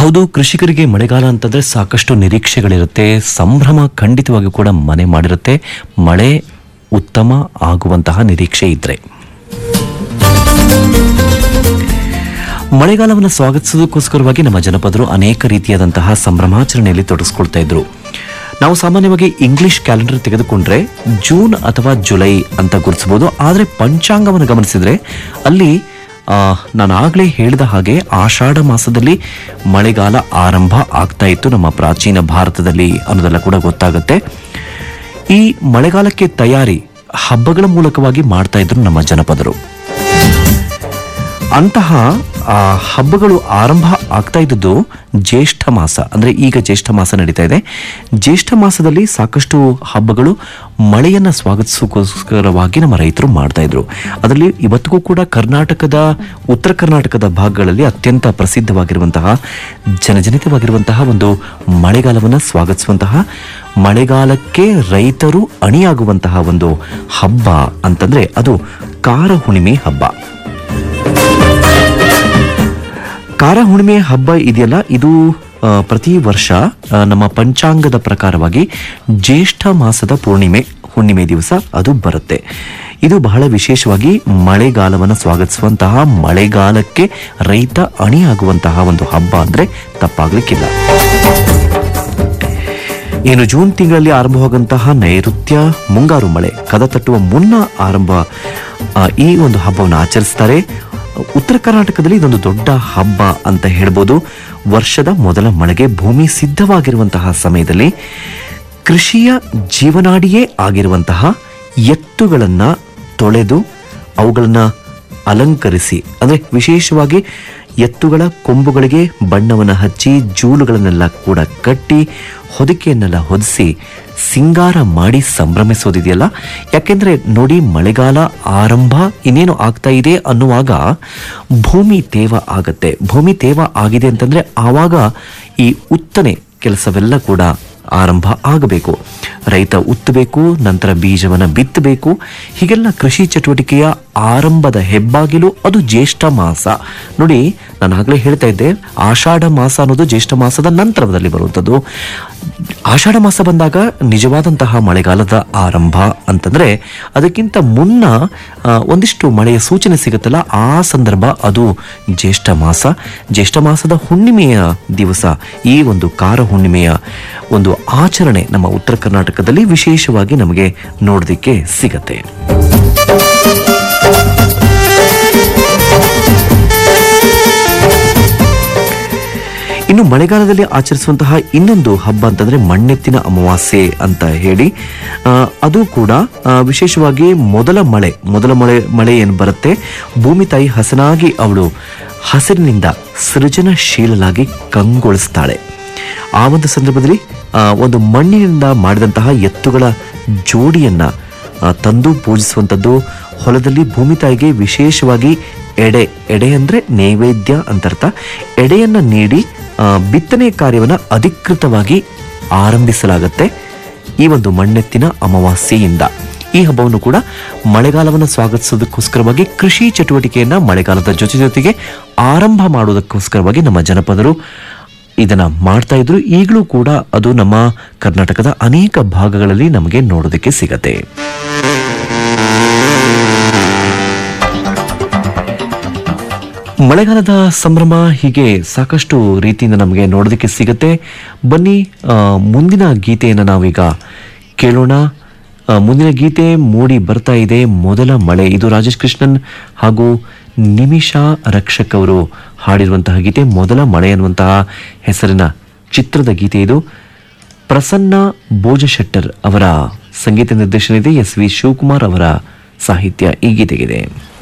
ಹೌದು ಕೃಷಿಕರಿಗೆ ಮಳೆಗಾಲ ಅಂತಂದ್ರೆ ಸಾಕಷ್ಟು ನಿರೀಕ್ಷೆಗಳಿರುತ್ತೆ ಸಂಭ್ರಮ ಖಂಡಿತವಾಗಿಯೂ ಕೂಡ ಮನೆ ಮಾಡಿರುತ್ತೆ ಮಳೆ ಉತ್ತಮ ಆಗುವಂತಹ ನಿರೀಕ್ಷೆ ಇದ್ರೆ ಮಳೆಗಾಲವನ್ನು ಸ್ವಾಗತಿಸೋದಕ್ಕೋಸ್ಕರವಾಗಿ ನಮ್ಮ ಜನಪದರು ಅನೇಕ ರೀತಿಯಾದಂತಹ ಸಂಭ್ರಮಾಚರಣೆಯಲ್ಲಿ ತೊಡಗಿಸ್ಕೊಳ್ತಾ ಇದ್ರು ನಾವು ಸಾಮಾನ್ಯವಾಗಿ ಇಂಗ್ಲಿಷ್ ಕ್ಯಾಲೆಂಡರ್ ತೆಗೆದುಕೊಂಡ್ರೆ ಜೂನ್ ಅಥವಾ ಜುಲೈ ಅಂತ ಗುರುತಿಸಬಹುದು ಆದರೆ ಪಂಚಾಂಗವನ್ನು ಗಮನಿಸಿದ್ರೆ ಅಲ್ಲಿ ಆ, ನಾನು ಆಗಲೇ ಹೇಳಿದ ಹಾಗೆ ಆಷಾಢ ಮಾಸದಲ್ಲಿ ಮಳೆಗಾಲ ಆರಂಭ ಆಗ್ತಾ ಇತ್ತು ನಮ್ಮ ಪ್ರಾಚೀನ ಭಾರತದಲ್ಲಿ ಅನ್ನೋದೆಲ್ಲ ಕೂಡ ಗೊತ್ತಾಗುತ್ತೆ ಈ ಮಳೆಗಾಲಕ್ಕೆ ತಯಾರಿ ಹಬ್ಬಗಳ ಮೂಲಕವಾಗಿ ಮಾಡ್ತಾ ಇದ್ರು ನಮ್ಮ ಜನಪದರು ಅಂತಹ ಆ, ಹಬ್ಬಗಳು ಆರಂಭ ಆಗ್ತಾ ಇದ್ದದ್ದು ಜ್ಯೇಷ್ಠ ಮಾಸ ಅಂದ್ರೆ ಈಗ ಜ್ಯೇಷ್ಠ ಮಾಸ ನಡೀತಾ ಇದೆ ಜ್ಯೇಷ್ಠ ಮಾಸದಲ್ಲಿ ಸಾಕಷ್ಟು ಹಬ್ಬಗಳು ಮಳೆಯನ್ನ ಸ್ವಾಗತಿಸೋಕ್ಕೋಸ್ಕರವಾಗಿ ನಮ್ಮ ರೈತರು ಮಾಡ್ತಾ ಇದ್ರು ಅದರಲ್ಲಿ ಇವತ್ತಿಗೂ ಕೂಡ ಕರ್ನಾಟಕದ ಉತ್ತರ ಕರ್ನಾಟಕದ ಭಾಗಗಳಲ್ಲಿ ಅತ್ಯಂತ ಪ್ರಸಿದ್ಧವಾಗಿರುವಂತಹ ಜನಜನಿತವಾಗಿರುವಂತಹ ಒಂದು ಮಳೆಗಾಲವನ್ನು ಸ್ವಾಗತಿಸುವಂತಹ ಮಳೆಗಾಲಕ್ಕೆ ರೈತರು ಅಣಿಯಾಗುವಂತಹ ಒಂದು ಹಬ್ಬ ಅಂತಂದ್ರೆ ಅದು ಕಾರ ಹುಣ್ಣಿಮೆ ಹಬ್ಬ ಕಾರ ಹುಣ್ಣಿಮೆ ಹಬ್ಬ ಇದೆಯಲ್ಲ ಇದು ಆ, ಪ್ರತಿ ವರ್ಷ ಆ, ನಮ್ಮ ಪಂಚಾಂಗದ ಪ್ರಕಾರವಾಗಿ ಜ್ಯೇಷ್ಠ ಮಾಸದ ಪೂರ್ಣಿಮೆ ಹುಣ್ಣಿಮೆ ದಿವಸ ಅದು ಬರುತ್ತೆ ಇದು ಬಹಳ ವಿಶೇಷವಾಗಿ ಮಳೆಗಾಲವನ್ನು ಸ್ವಾಗತಿಸುವಂತಹ ಮಳೆಗಾಲಕ್ಕೆ ರೈತ ಅಣಿಯಾಗುವಂತಹ ಒಂದು ಹಬ್ಬ ಅಂದ್ರೆ ತಪ್ಪಾಗ್ಲಿಕ್ಕಿಲ್ಲ ಏನು ಜೂನ್ ತಿಂಗಳಲ್ಲಿ ಆರಂಭವಾಗುವಂತಹ ನೈಋತ್ಯ ಮುಂಗಾರು ಮಳೆ ಕದ ತಟ್ಟುವ ಮುನ್ನ ಆರಂಭ ಆ, ಈ ಒಂದು ಹಬ್ಬವನ್ನು ಆಚರಿಸ್ತಾರೆ ಉತ್ತರ ಕರ್ನಾಟಕದಲ್ಲಿ ಇದೊಂದು ದೊಡ್ಡ ಹಬ್ಬ ಅಂತ ಹೇಳ್ಬೋದು ವರ್ಷದ ಮೊದಲ ಮಳೆಗೆ ಭೂಮಿ ಸಿದ್ಧವಾಗಿರುವಂತಹ ಸಮಯದಲ್ಲಿ ಕೃಷಿಯ ಜೀವನಾಡಿಯೇ ಆಗಿರುವಂತಹ ಎತ್ತುಗಳನ್ನ ತೊಳೆದು ಅವುಗಳನ್ನ ಅಲಂಕರಿಸಿ ಅಂದ್ರೆ ವಿಶೇಷವಾಗಿ ಎತ್ತುಗಳ ಕೊಂಬುಗಳಿಗೆ ಬಣ್ಣವನ್ನು ಹಚ್ಚಿ ಜೂಲುಗಳನ್ನೆಲ್ಲ ಕೂಡ ಕಟ್ಟಿ ಹೊದಿಕೆಯನ್ನೆಲ್ಲ ಹೊದಿಸಿ ಸಿಂಗಾರ ಮಾಡಿ ಸಂಭ್ರಮಿಸೋದಿದೆಯಲ್ಲ ಯಾಕೆಂದ್ರೆ ನೋಡಿ ಮಳೆಗಾಲ ಆರಂಭ ಇನ್ನೇನು ಆಗ್ತಾ ಇದೆ ಅನ್ನುವಾಗ ಭೂಮಿ ತೇವ ಆಗತ್ತೆ ಭೂಮಿ ತೇವ ಆಗಿದೆ ಅಂತಂದ್ರೆ ಆವಾಗ ಈ ಉತ್ತನೆ ಕೆಲಸವೆಲ್ಲ ಕೂಡ ಆರಂಭ ಆಗಬೇಕು ರೈತ ಉತ್ತಬೇಕು ನಂತರ ಬೀಜವನ್ನು ಬಿತ್ತಬೇಕು ಹೀಗೆಲ್ಲ ಕೃಷಿ ಚಟುವಟಿಕೆಯ ಆರಂಭದ ಹೆಬ್ಬಾಗಿಲು ಅದು ಜ್ಯೇಷ್ಠ ಮಾಸ ನೋಡಿ ನಾನು ಆಗಲೇ ಹೇಳ್ತಾ ಇದ್ದೆ ಆಷಾಢ ಮಾಸ ಅನ್ನೋದು ಜ್ಯೇಷ್ಠ ಮಾಸದ ನಂತರದಲ್ಲಿ ಬರುವಂಥದ್ದು ಆಷಾಢ ಮಾಸ ಬಂದಾಗ ನಿಜವಾದಂತಹ ಮಳೆಗಾಲದ ಆರಂಭ ಅಂತಂದ್ರೆ ಅದಕ್ಕಿಂತ ಮುನ್ನ ಆ, ಒಂದಿಷ್ಟು ಮಳೆಯ ಸೂಚನೆ ಸಿಗುತ್ತಲ್ಲ ಆ ಸಂದರ್ಭ ಅದು ಜ್ಯೇಷ್ಠ ಮಾಸ ಜ್ಯೇಷ್ಠ ಮಾಸದ ಹುಣ್ಣಿಮೆಯ ದಿವಸ ಈ ಒಂದು ಕಾರ ಹುಣ್ಣಿಮೆಯ ಒಂದು ಆಚರಣೆ ನಮ್ಮ ಉತ್ತರ ಕರ್ನಾಟಕದಲ್ಲಿ ವಿಶೇಷವಾಗಿ ನಮಗೆ ನೋಡೋದಕ್ಕೆ ಸಿಗತ್ತೆ ಇನ್ನು ಮಳೆಗಾಲದಲ್ಲಿ ಆಚರಿಸುವಂತಹ ಇನ್ನೊಂದು ಹಬ್ಬ ಅಂತಂದ್ರೆ ಮಣ್ಣೆತ್ತಿನ ಅಮಾವಾಸ್ಯೆ ಅಂತ ಹೇಳಿ ಆ, ಅದು ಕೂಡ ಆ, ವಿಶೇಷವಾಗಿ ಮೊದಲ ಮಳೆ ಮೊದಲ ಮಳೆ ಮಳೆ ಏನು ಬರುತ್ತೆ ಭೂಮಿ ತಾಯಿ ಹಸನಾಗಿ ಅವಳು ಹಸಿರಿನಿಂದ ಸೃಜನಶೀಲಲಾಗಿ ಕಂಗೊಳಿಸ್ತಾಳೆ ಆ ಒಂದು ಸಂದರ್ಭದಲ್ಲಿ ಆ, ಒಂದು ಮಣ್ಣಿನಿಂದ ಮಾಡಿದಂತಹ ಎತ್ತುಗಳ ಜೋಡಿಯನ್ನ ಆ, ತಂದು ಪೂಜಿಸುವಂಥದ್ದು ಹೊಲದಲ್ಲಿ ಭೂಮಿ ತಾಯಿಗೆ ವಿಶೇಷವಾಗಿ ಎಡೆ ಎಡೆ ಅಂದ್ರೆ ನೈವೇದ್ಯ ಅಂತರ್ಥ ಎಡೆಯನ್ನ ನೀಡಿ ಆ, ಬಿತ್ತನೆ ಕಾರ್ಯವನ್ನು ಅಧಿಕೃತವಾಗಿ ಆರಂಭಿಸಲಾಗುತ್ತೆ ಈ ಒಂದು ಮಣ್ಣೆತ್ತಿನ ಅಮಾವಾಸ್ಯೆಯಿಂದ ಈ ಹಬ್ಬವನ್ನು ಕೂಡ ಮಳೆಗಾಲವನ್ನು ಸ್ವಾಗತಿಸೋದಕ್ಕೋಸ್ಕರವಾಗಿ ಕೃಷಿ ಚಟುವಟಿಕೆಯನ್ನ ಮಳೆಗಾಲದ ಜೊತೆ ಜೊತೆಗೆ ಆರಂಭ ಮಾಡುವುದಕ್ಕೋಸ್ಕರವಾಗಿ ನಮ್ಮ ಜನಪದರು ಇದನ್ನ ಮಾಡ್ತಾ ಇದ್ರು ಈಗಲೂ ಕೂಡ ಅದು ನಮ್ಮ ಕರ್ನಾಟಕದ ಅನೇಕ ಭಾಗಗಳಲ್ಲಿ ನಮಗೆ ನೋಡೋದಕ್ಕೆ ಸಿಗತ್ತೆ ಮಳೆಗಾಲದ ಸಂಭ್ರಮ ಹೀಗೆ ಸಾಕಷ್ಟು ರೀತಿಯಿಂದ ನಮಗೆ ನೋಡೋದಕ್ಕೆ ಸಿಗತ್ತೆ ಬನ್ನಿ ಆ, ಮುಂದಿನ ಗೀತೆಯನ್ನು ನಾವೀಗ ಕೇಳೋಣ ಆ, ಮುಂದಿನ ಗೀತೆ ಮೂಡಿ ಬರ್ತಾ ಇದೆ ಮೊದಲ ಮಳೆ ಇದು ರಾಜೇಶ್ ಕೃಷ್ಣನ್ ಹಾಗೂ ನಿಮಿಷಾ ರಕ್ಷಕ್ ಅವರು ಹಾಡಿರುವಂತಹ ಗೀತೆ ಮೊದಲ ಮಳೆ ಅನ್ನುವಂತಹ ಹೆಸರಿನ ಚಿತ್ರದ ಗೀತೆ ಇದು ಪ್ರಸನ್ನ ಭೋಜಶೆಟ್ಟರ್ ಅವರ ಸಂಗೀತ ನಿರ್ದೇಶನ ಇದೆ ಎಸ್ ವಿ ಶಿವಕುಮಾರ್ ಅವರ ಸಾಹಿತ್ಯ ಈ ಗೀತೆಗಿದೆ